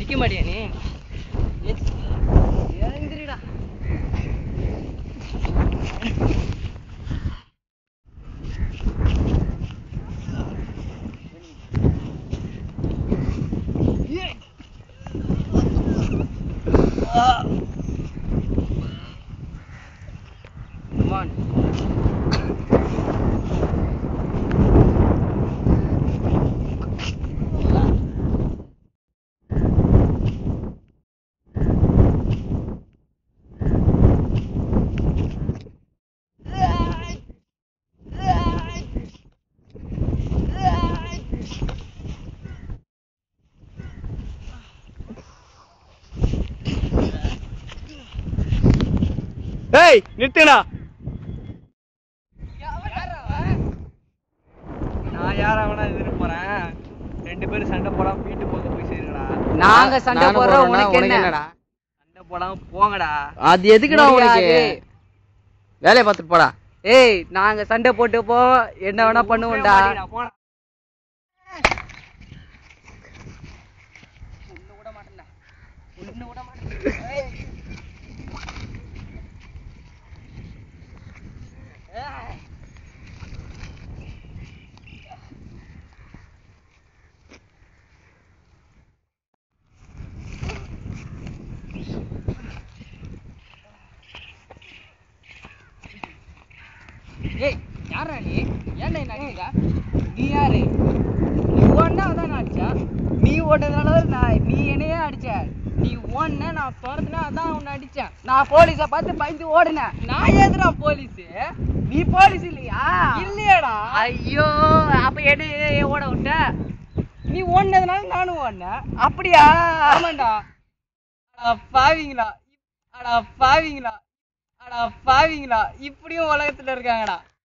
நிக்க மாட்டியா நீ எழுந்திரிடா Come on. ஏய் நிறுத்துங்கடா நான் யாரா வேணா எதிர்க்க போறேன் ரெண்டு பேரும் சண்டை போடாம வீட்டு போக போய் சேருங்கடா நாங்க சண்டை நானும் போடுறோம் போடுறேன்னா உனக்கு உனக்கு என்ன என்னடா சண்டை போடாம போங்கடா அது எதுக்குடா உனக்கு முடியாது. வேலையை பார்த்துட்டு போடா ஏய் நாங்க சண்டை போட்டு போ என்ன வேணா பண்ணுவோம்டா மாட்டிக்கிடா, போடா. ஏய் யாரா நீ ஏன்டா என்ன அடிக்கிற நீ யாரு நீ ஓடனா அதான் நான் அடிச்சேன் நீ ஓட்டதுனால நான் நீ என்னையே அடிச்ச நீ ஓடன நான் துரத்துனா அதான் உன்னை அடிச்சேன் நான் போலீஸை பார்த்து பயந்து ஓடுனேன் நான் ஏதுடா போலீஸ் நீ போலீஸ் இல்லையா இல்லையாடா ஐயோ அப்ப என்ன ஓட விட்ட நீ ஓடினதுனால நானும் ஓடினேன் அப்படியா ஆமாண்டா அட பாவிங்களா அட பாவிங்களா அட பாவிங்களா இப்படியும் உலகத்துல இருக்காங்கடா